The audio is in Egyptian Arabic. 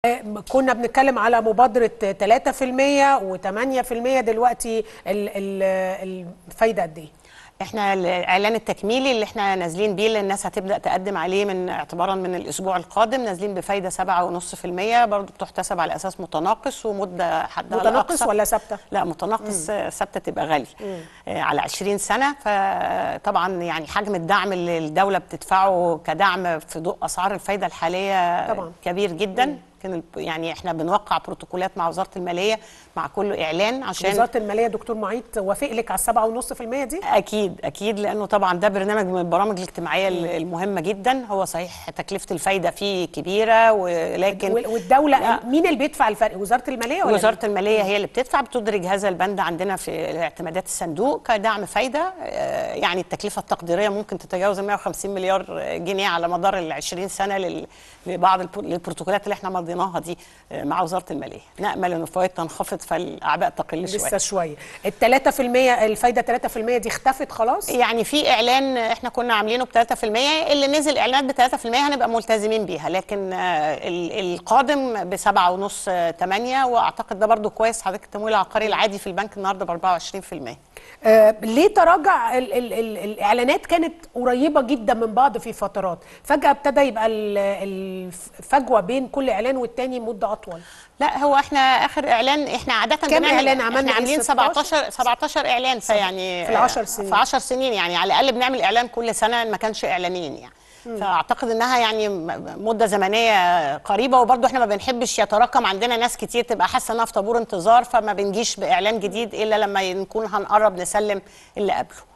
كنا بنتكلم على مبادرة 3% و8% دلوقتي ال- ال- الفايدة قد ايه؟ احنا الاعلان التكميلي اللي احنا نازلين بيه اللي الناس هتبدا تقدم عليه من اعتبارا من الاسبوع القادم نازلين بفايده 7.5% برضه بتحتسب على اساس متناقص ومده حدها متناقص الأقصى. ولا ثابتة؟ لا متناقص آه، ثابته تبقى غالي آه، على 20 سنه فطبعا يعني حجم الدعم اللي الدوله بتدفعه كدعم في ضوء اسعار الفايده الحاليه طبعاً. كبير جدا كان الب- يعني احنا بنوقع بروتوكولات مع وزاره الماليه مع كل اعلان عشان وزارة المالية دكتور معيط وافق لك على 7.5% دي؟ اكيد اكيد لانه طبعا ده برنامج من البرامج الاجتماعيه المهمه جدا هو صحيح تكلفه الفايده فيه كبيره ولكن وال- والدولة لا. مين اللي بيدفع الفرق؟ وزارة المالية ولا وزاره الماليه هي اللي بتدفع بتدرج هذا البند عندنا في اعتمادات الصندوق كدعم فايده آه، يعني التكلفه التقديريه ممكن تتجاوز 150 مليار جنيه على مدار ال 20 سنه لل- لبعض البر- البروتوكولات اللي احنا مضيناها دي آه، مع وزاره الماليه نامل ان الفوائد تنخفض فالاعباء تقل شويه لسه شوية ال 3% الفايدة 3% دي اختفت خلاص؟ يعني في اعلان احنا كنا عاملينه ب 3% اللي نزل اعلانات ب 3% هنبقى ملتزمين بيها لكن آه، ال- القادم ب 7.5 8 واعتقد ده برضو كويس حضرتك التمويل العقاري العادي في البنك النهارده ب 24% آه ليه تراجع ال ال ال الاعلانات كانت قريبه جدا من بعض في فترات فجاه ابتدى يبقى ال- الفجوه بين كل اعلان والتاني مده اطول لا هو احنا اخر اعلان احنا عاده كام بنعمل- إعلان عملنا احنا إيه؟ عاملين 16 17 17 اعلان فيعني في العشر سنين. في 10 سنين يعني على الاقل بنعمل اعلان كل سنه إن ما كانش اعلانين يعني فاعتقد انها يعني م- مده زمنيه قريبه وبرضه احنا ما بنحبش يتراكم عندنا ناس كتير تبقى حاسه انها في طابور انتظار فما بنجيش باعلان جديد الا لما نكون هنقرب نسلم اللي قبله